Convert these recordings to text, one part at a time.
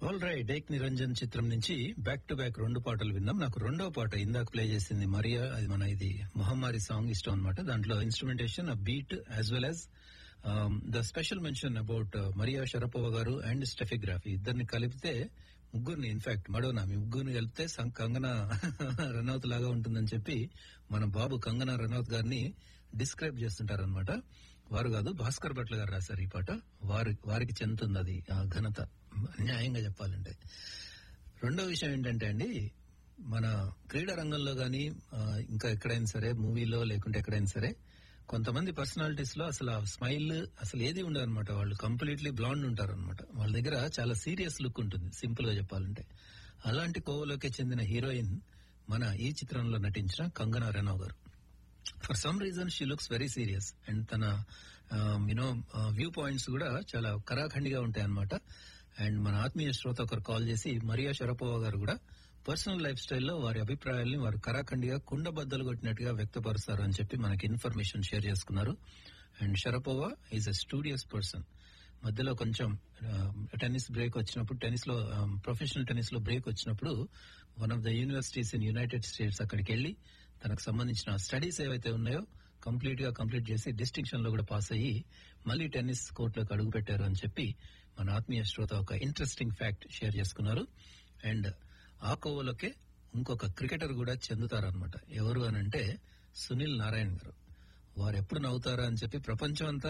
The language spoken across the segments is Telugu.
ఆల్ రైట్ ఏక్ నిరంజన్ చిత్రం నుంచి బ్యాక్ టు బ్యాక్ రెండు పాటలు విన్నాం నాకు రెండో పాట ఇందాక ప్లే చేసింది మరియా అది మన ఇది మహమ్మారి సాంగ్ ఇష్టం అనమాట దాంట్లో instrumentation beat as well as the special mention about Maria Sharapova గారు అండ్ స్టెఫిగ్రాఫీ ఇద్దరిని కలిపితే ముగ్గురిని ఇన్ఫాక్ట్ మడోనా మీ ముగ్గురిని కలిపితే సం- కంగనా రనౌత్ లాగా ఉంటుందని చెప్పి మన బాబు కంగనా రనౌత్ గారిని డిస్క్రైబ్ చేస్తుంటారనమాట వారు కాదు భాస్కర్ భట్ల గారు రాశారు ఈ పాట వారి వారికి చెందుతుంది అది ఆ ఘనత న్యాయంగా చెప్పాలంటే రెండో విషయం ఏంటంటే అండి మన క్రీడా రంగంలో గాని ఆ, ఇంకా ఎక్కడైనా సరే మూవీలో లేకుంటే ఎక్కడైనా సరే కొంతమంది పర్సనాలిటీస్ లో అసలు ఆ స్మైల్ అసలు ఏది ఉండదు అనమాట వాళ్ళు కంప్లీట్లీ బ్లాండ్ ఉంటారు అనమాట వాళ్ళ దగ్గర చాలా సీరియస్ లుక్ ఉంటుంది సింపుల్ గా చెప్పాలంటే అలాంటి కోవలోకి చెందిన హీరోయిన్ మన ఈ చిత్రంలో నటించిన కంగనా రనౌ గారు for some reason she looks very serious and తన యునో వ్యూ పాయింట్స్ కూడా చాలా కరాఖండిగా ఉంటాయి అన్నమాట అండ్ మన ఆత్మీయ శ్రోత ఒకరు కాల్ చేసి మరియా షరపోవా గారు కూడా పర్సనల్ లైఫ్ స్టైల్లో వారి అభిప్రాయాల్ని వారు కరాఖండిగా కుండబద్దలు కొట్టినట్టుగా వ్యక్తపరుస్తారు అని చెప్పి మనకి ఇన్ఫర్మేషన్ షేర్ చేసుకున్నారు and Sharapova is a studious person మధ్యలో కొంచెం టెన్నిస్ బ్రేక్ వచ్చినప్పుడు టెన్నిస్ లో ప్రొఫెషనల్ టెన్నిస్ లో బ్రేక్ వచ్చినప్పుడు one of the universities in United States అక్కడికి వెళ్లి తనకు సంబంధించిన స్టడీస్ ఏవైతే ఉన్నాయో కంప్లీట్ గా కంప్లీట్ చేసి డిస్టింక్షన్ లో కూడా పాస్ అయ్యి మళ్ళీ టెన్నిస్ కోర్టులోకి అడుగు పెట్టారు అని చెప్పి మన ఆత్మీయ శ్రోత ఒక ఇంట్రెస్టింగ్ ఫ్యాక్ట్ షేర్ చేసుకున్నారు అండ్ ఆ కోవలోకే ఇంకొక క్రికెటర్ కూడా చెందుతారనమాట ఎవరు అని అంటే సునీల్ నారాయణ్ గారు వారు ఎప్పుడు నవ్వుతారా అని చెప్పి ప్రపంచం అంతా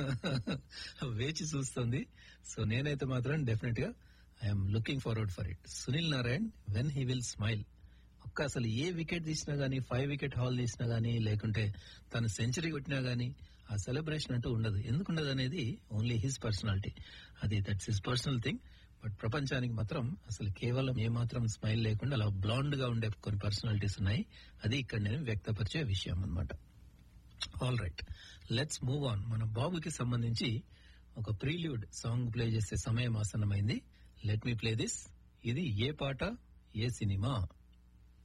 వేచి చూస్తుంది సో నేనైతే మాత్రం డెఫినెట్ గా I'm looking forward for it Sunil Narayan when he will smile ఒక్క అసలు ఏ వికెట్ తీసినా గానీ ఫైవ్ వికెట్ హాల్ తీసినా గానీ లేకుంటే తను సెంచరీ కొట్టినా గానీ ఆ సెలబ్రేషన్ అంటూ ఉండదు ఎందుకు ఉండదు అనేది ఓన్లీ హిస్ పర్సనాలిటీ అది that's his personal thing but ప్రపంచానికి మాత్రం అసలు కేవలం ఏ మాత్రం స్మైల్ లేకుండా అలా బ్లాండ్ గా ఉండే కొన్ని పర్సనాలిటీస్ ఉన్నాయి అది ఇక్కడ నేను వ్యక్తపరిచే విషయం అన్నమాట all right let's move on మన బాబుకి సంబంధించి ఒక ప్రీల్యూడ్ సాంగ్ ప్లే చేసే సమయం ఆసన్నమైంది లెట్ మీ ప్లే దిస్ ఇది ఏ పాట ఏ సినిమా